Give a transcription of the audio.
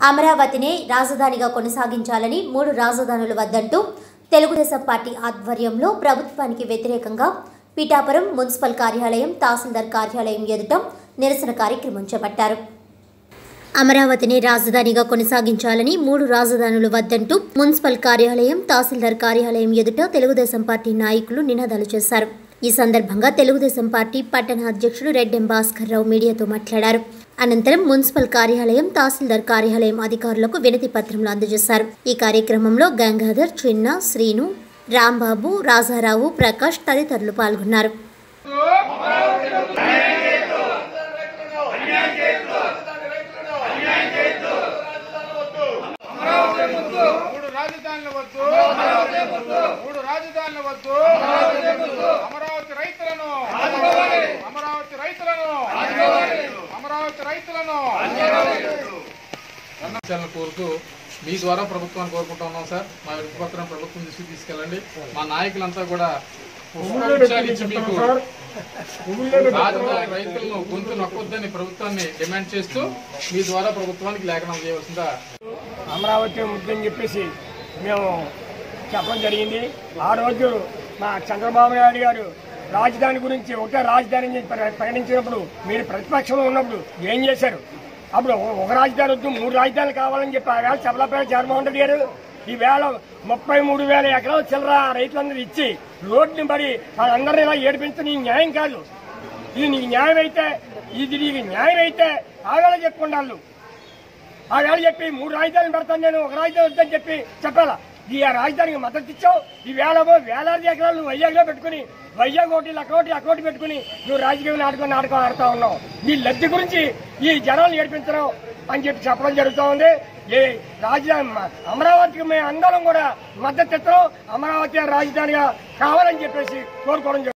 అమరావతిని రాజధానిగా కొనసాగించాలని మూడు రాజధానులు వద్దంటూ తెలుగుదేశం పార్టీ ఆధ్వర్యంలో ప్రభుత్వానికి వ్యతిరేకంగా పిఠాపురం మున్సిపల్ కార్యాలయం తహసీల్దార్ కార్యాలయం ఎదుట నిరసన కార్యక్రమం చేపట్టారు అమరావతిని రాజధానిగా కొనసాగించాలని మూడు రాజధానులు వద్దంటూ మున్సిపల్ కార్యాలయం తహసీల్దార్ కార్యాలయం ఎదుట తెలుగుదేశం పార్టీ నాయకులు నినాదాలు చేశారు ఈ సందర్భంగా తెలుగుదేశం పార్టీ పట్టణ అధ్యక్షుడు రెడ్డెం భాస్కర్ రావు మీడియాతో మాట్లాడారు అనంతరం మున్సిపల్ కార్యాలయం తహసీల్దార్ కార్యాలయం అధికారులకు వినతి పత్రంలో అందజేశారు ఈ కార్యక్రమంలో గంగాధర్ చిన్న శ్రీను రాంబాబు రాజారావు ప్రకాష్ తదితరులు పాల్గొన్నారు మూడు రాజధానులు వద్దు మూడు రాజధానులు వద్దు అమరావతి రైతులను అమరావతి రైతులను అమరావతి రైతులను అంశాలను కోరుతూ మీ ద్వారా ప్రభుత్వాన్ని కోరుకుంటా ఉన్నాం సార్ మా వినతిపత్రం ప్రభుత్వం దృష్టికి తీసుకెళ్ళండి మా నాయకులంతా కూడా పుష్కరించాలిచ్చి మీకు రాజధాని రైతులను గొంతు నొక్కొద్దని ప్రభుత్వాన్ని డిమాండ్ చేస్తూ మీ ద్వారా ప్రభుత్వానికి లేఖనం చేయవలసిందా అమరావతి ముద్దని చెప్పేసి మేము చెప్పడం జరిగింది ఆ రోజు మా చంద్రబాబు నాయుడు గారు రాజధాని గురించి ఒకటే రాజధాని అని ప్ర- ప్రకటించినప్పుడు మీరు ప్రతిపక్షంలో ఉన్నప్పుడు ఏం చేశారు అప్పుడు ఒక- ఒక రాజధాని వద్దు మూడు రాజధానులు కావాలని చెప్పి ఆ వేళ చబలపేట జగన్మోహన్ రెడ్డి గారు ఈ వేళ ముప్పై మూడు వేల ఎకరాల చిల్లర రైతులందరూ ఇచ్చి రోడ్ని పడి వాళ్ళందరినీ ఇలా ఏడిపించడం నీకు న్యాయం కాదు ఇది నీకు న్యాయం అయితే ఇది నీకు న్యాయం అయితే ఆ వేళ చెప్పుకుంటాళ్ళు ఆ వేళ చెప్పి మూడు రాజధానులు పెడతాను నేను ఒక రాజధాని వద్దని చెప్పి చెప్పాలా ఈ ఆ రాజధానికి మద్దతు ఇచ్చావు ఈ వేళమో వేలాది ఎకరాలు నువ్వు వైజాగ్లో పెట్టుకుని వైజాగ్ ఒకటి అక్కటి అక్కటి పెట్టుకుని నువ్వు రాజకీయ నాటకం నాటకం ఆడుతా ఉన్నావు ఈ లబ్ధి గురించి ఈ జనాలు ఏడిపించడం అని చెప్పి చెప్పడం జరుగుతూ ఉంది ఈ రాజధాని మ- అమరావతికి మేము అందరం కూడా మద్దతు ఇస్తాం అమరావతి రాజధానిగా కావాలని చెప్పేసి కోరుకోవడం జరుగుతుంది